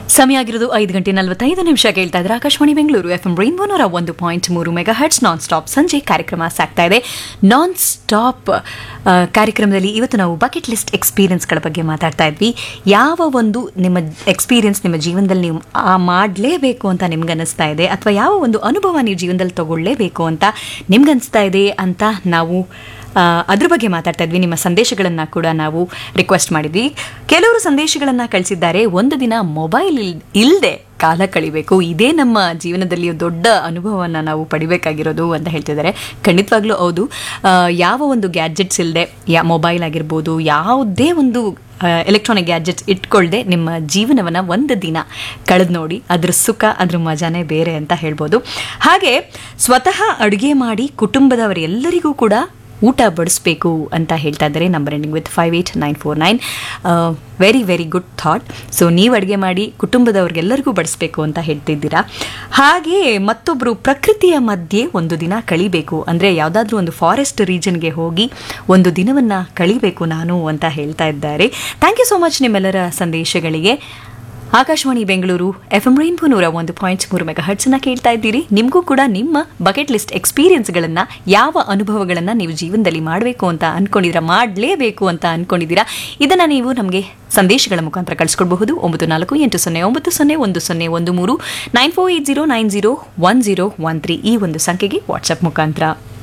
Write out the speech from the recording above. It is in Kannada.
ಸಮಯ ಆಗಿರೋದು ಐದು ಗಂಟೆ ನಲವತ್ತೈದು ನಿಮಿಷ ಕೇಳ್ತಾ ಇದ್ರೆ Akashvani Bengaluru F M Rainbow ನೂರ ಒಂದು ಪಾಯಿಂಟ್ ಮೂರು ಮೆಗಾ ಹರ್ಟ್ಸ್ ನಾನ್ ಸ್ಟಾಪ್ ಸಂಜೆ ಕಾರ್ಯಕ್ರಮ ಸಾಗ್ತಾ ಇದೆ ನಾನ್ ಸ್ಟಾಪ್ ಆ, ಕಾರ್ಯಕ್ರಮದಲ್ಲಿ ಇವತ್ತು ನಾವು ಬಕೆಟ್ ಲಿಸ್ಟ್ ಎಕ್ಸ್ಪೀರಿಯನ್ಸ್ಗಳ ಬಗ್ಗೆ ಮಾತಾಡ್ತಾ ಇದ್ವಿ ಯಾವ ಒಂದು ನಿಮ್ಮ ಎಕ್ಸ್ಪೀರಿಯನ್ಸ್ ನಿಮ್ಮ ಜೀವನದಲ್ಲಿ ನೀವು ಆ ಮಾಡಲೇಬೇಕು ಅಂತ ನಿಮ್ಗನ್ನಿಸ್ತಾ ಇದೆ ಅಥವಾ ಯಾವ ಒಂದು ಅನುಭವ ನೀವು ಜೀವನದಲ್ಲಿ ತಗೊಳ್ಳೇಬೇಕು ಅಂತ ನಿಮ್ಗನ್ನಿಸ್ತಾ ಇದೆ ಅಂತ ನಾವು ಆ, ಅದ್ರ ಬಗ್ಗೆ ಮಾತಾಡ್ತಾ ಇದ್ವಿ ನಿಮ್ಮ ಸಂದೇಶಗಳನ್ನ ಕೂಡ ನಾವು ರಿಕ್ವೆಸ್ಟ್ ಮಾಡಿದ್ವಿ ಕೆಲವರು ಸಂದೇಶಗಳನ್ನ ಕಳಿಸಿದ್ದಾರೆ ಒಂದು ದಿನ ಮೊಬೈಲ್ ಇಲ್ಲದೆ ಕಾಲ ಕಳಿಬೇಕು ಇದೇ ನಮ್ಮ ಜೀವನದಲ್ಲಿ ದೊಡ್ಡ ಅನುಭವವನ್ನು ನಾವು ಪಡಿಬೇಕಾಗಿರೋದು ಅಂತ ಹೇಳ್ತಿದ್ದಾರೆ ಖಂಡಿತವಾಗ್ಲೂ ಹೌದು ಆ, ಯಾವ ಒಂದು ಗ್ಯಾಜೆಟ್ಸ್ ಇಲ್ಲದೆ ಯಾ ಮೊಬೈಲ್ ಆಗಿರ್ಬೋದು ಯಾವುದೇ ಒಂದು ಎಲೆಕ್ಟ್ರಾನಿಕ್ ಗ್ಯಾಜೆಟ್ಸ್ ಇಟ್ಕೊಳ್ದೆ ನಿಮ್ಮ ಜೀವನವನ್ನು ಒಂದು ದಿನ ಕಳೆದು ನೋಡಿ ಅದ್ರ ಸುಖ ಅದ್ರ ಮಜಾನೇ ಬೇರೆ ಅಂತ ಹೇಳ್ಬೋದು ಹಾಗೆ ಸ್ವತಃ ಅಡುಗೆ ಮಾಡಿ ಕುಟುಂಬದವರೆಲ್ಲರಿಗೂ ಕೂಡ ಊಟ ಬಡಿಸ್ಬೇಕು ಅಂತ ಹೇಳ್ತಾ ಇದ್ದಾರೆ number ending with five eight nine four nine very very good thought so ನೀವು ಅಡುಗೆ ಮಾಡಿ ಕುಟುಂಬದವ್ರಿಗೆಲ್ಲರಿಗೂ ಬಡಿಸ್ಬೇಕು ಅಂತ ಹೇಳ್ತಿದ್ದೀರಾ ಹಾಗೆ ಮತ್ತೊಬ್ಬರು ಪ್ರಕೃತಿಯ ಮಧ್ಯೆ ಒಂದು ದಿನ ಕಳಿಬೇಕು ಅಂದರೆ ಯಾವುದಾದ್ರೂ ಒಂದು ಫಾರೆಸ್ಟ್ ರೀಜನ್ಗೆ ಹೋಗಿ ಒಂದು ದಿನವನ್ನು ಕಳಿಬೇಕು ನಾನು ಅಂತ ಹೇಳ್ತಾ ಇದ್ದಾರೆ ಥ್ಯಾಂಕ್ ಯು ಸೋ ಮಚ್ ನಿಮ್ಮೆಲ್ಲರ ಸಂದೇಶಗಳಿಗೆ Akashvani Bengaluru F M Rainbow ನೂರ ಒಂದು ಪಾಯಿಂಟ್ ಮೂರು ಮೆಗಾ ಹರ್ಟ್ಸನ್ನ ಕೇಳ್ತಾ ಇದ್ದೀರಿ ನಿಮಗೂ ಕೂಡ ನಿಮ್ಮ ಬಕೆಟ್ ಲಿಸ್ಟ್ ಎಕ್ಸ್ಪೀರಿಯನ್ಸ್ಗಳನ್ನು ಯಾವ ಅನುಭವಗಳನ್ನು ನೀವು ಜೀವನದಲ್ಲಿ ಮಾಡಬೇಕು ಅಂತ ಅನ್ಕೊಂಡಿದ್ದೀರಾ ಮಾಡಲೇಬೇಕು ಅಂತ ಅನ್ಕೊಂಡಿದ್ದೀರಾ ಇದನ್ನು ನೀವು ನಮಗೆ ಸಂದೇಶಗಳ ಮುಖಾಂತರ ಕಳಿಸ್ಕೊಡ್ಬಹುದು ಒಂಬತ್ತು ನಾಲ್ಕು ಎಂಟು ಸೊನ್ನೆ ಒಂಬತ್ತು ಸೊನ್ನೆ ಒಂದು ಸೊನ್ನೆ ಒಂದು ಮೂರು nine four eight zero nine zero one zero one three ಈ ಒಂದು ಸಂಖ್ಯೆಗೆ ವಾಟ್ಸಪ್ ಮುಖಾಂತರ